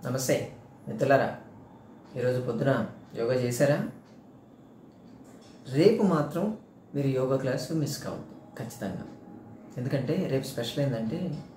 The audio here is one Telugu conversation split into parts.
నమస్తే మిత్రులారా ఈరోజు పొద్దున యోగా చేశారా రేపు మాత్రం మీరు యోగా క్లాసు మిస్ కావద్దు ఖచ్చితంగా ఎందుకంటే రేపు స్పెషల్ ఏంటంటే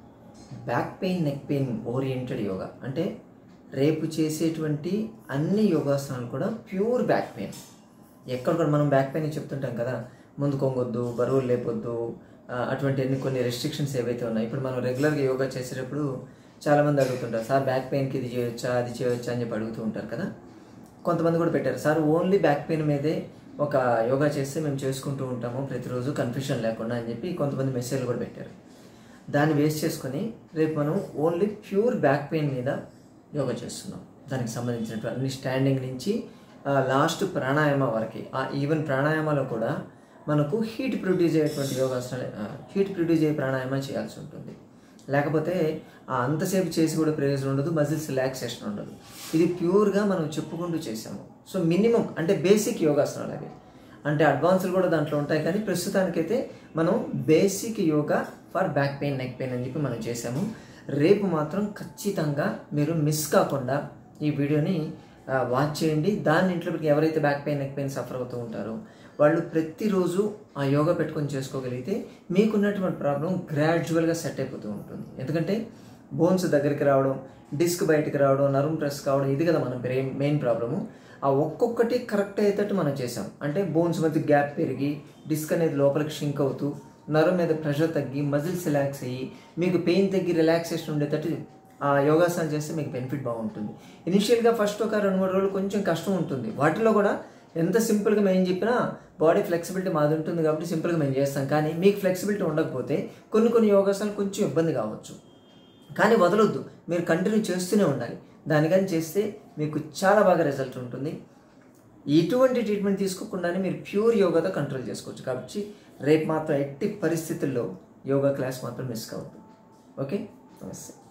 back pain neck pain oriented yoga అంటే రేపు చేసేటువంటి అన్ని యోగాసనాలు కూడా ప్యూర్ బ్యాక్ పెయిన్ ఎక్కడ కూడా మనం బ్యాక్ పెయిన్ చెప్తుంటాం కదా ముందు కొంగొద్దు బరువులు లేపొద్దు ఆ, అటువంటి అన్ని కొన్ని రెస్ట్రిక్షన్స్ ఏవైతే ఉన్నాయో ఇప్పుడు మనం రెగ్యులర్గా యోగా చేసేటప్పుడు చాలామంది అడుగుతుంటారు సార్ బ్యాక్ పెయిన్కి ఇది చేయొచ్చా అది చేయొచ్చా అని చెప్పి అడుగుతూ ఉంటారు కదా కొంతమంది కూడా పెట్టారు సార్ ఓన్లీ బ్యాక్ పెయిన్ మీదే ఒక యోగా చేస్తే మేము చేసుకుంటూ ఉంటాము ప్రతిరోజు కన్ఫ్యూషన్ లేకుండా అని చెప్పి కొంతమంది మెసేజ్లు కూడా పెట్టారు దాన్ని వేస్ట్ చేసుకొని రేపు మనం ఓన్లీ ప్యూర్ బ్యాక్ పెయిన్ మీద యోగా చేస్తున్నాం దానికి సంబంధించినటువంటి అన్ని స్టాండింగ్ నుంచి లాస్ట్ ప్రాణాయామ వరకు ఆ ఈవెన్ ప్రాణాయామాలో కూడా మనకు హీట్ ప్రొడ్యూస్ అయ్యేటువంటి యోగాసనాలు హీట్ ప్రొడ్యూస్ అయ్యే ప్రాణాయామం చేయాల్సి ఉంటుంది లేకపోతే ఆ అంతసేపు చేసి కూడా ప్రయోజనం ఉండదు మజిల్స్ రిలాక్సేషన్ ఉండదు ఇది ప్యూర్గా మనం చెప్పుకుంటూ చేసాము సో మినిమం అంటే బేసిక్ యోగాసనాలు అవి అంటే అడ్వాన్స్లు కూడా దాంట్లో ఉంటాయి కానీ ప్రస్తుతానికైతే మనం basic yoga for back pain neck pain అని చెప్పి మనం చేసాము రేపు మాత్రం ఖచ్చితంగా మీరు మిస్ కాకుండా ఈ వీడియోని ఆ, వాచ్ చేయండి దాన్ని ఇంట్లో పెట్టి ఎవరైతే back pain neck pain suffer అవుతూ ఉంటారో వాళ్ళు ప్రతిరోజు ఆ యోగా పెట్టుకొని చేసుకోగలిగితే మీకున్నటువంటి ప్రాబ్లం గ్రాడ్యువల్గా సెట్ అయిపోతూ ఉంటుంది ఎందుకంటే బోన్స్ దగ్గరికి రావడం డిస్క్ బయటకు రావడం నరం ప్రెస్ కావడం ఇది కదా మనం మెయిన్ ప్రాబ్లము ఆ ఒక్కొక్కటి కరెక్ట్ అయ్యేటట్టు మనం చేసాం అంటే బోన్స్ మధ్య గ్యాప్ పెరిగి డిస్క్ అనేది లోపలికి షింక్ అవుతూ నరం మీద ప్రెషర్ తగ్గి మజిల్స్ రిలాక్స్ అయ్యి మీకు పెయిన్ తగ్గి రిలాక్సేషన్ ఉండేటట్టు ఆ యోగాసనం చేస్తే మీకు బెనిఫిట్ బాగుంటుంది ఇనిషియల్గా ఫస్ట్ ఒక రెండు మూడు రోజులు కొంచెం కష్టం ఉంటుంది వాటిలో కూడా ఎంత సింపుల్గా మేము చెప్పినా బాడీ ఫ్లెక్సిబిలిటీ మాది ఉంటుంది కాబట్టి సింపుల్గా మేము చేస్తాం కానీ మీకు ఫ్లెక్సిబిలిటీ ఉండకపోతే కొన్ని కొన్ని యోగాసనాలు కొంచెం ఇబ్బంది కావచ్చు కానీ వదలొద్దు మీరు కంటిన్యూ చేస్తూనే ఉండాలి దానికని చేస్తే మీకు చాలా బాగా రిజల్ట్ ఉంటుంది ఎటువంటి ట్రీట్మెంట్ తీసుకోకుండానే మీరు ప్యూర్ యోగాతో కంట్రోల్ చేసుకోవచ్చు కాబట్టి రేపు మాత్రం ఎట్టి పరిస్థితుల్లో యోగా క్లాస్ మాత్రం మిస్ కావద్దు ఓకే నమస్తే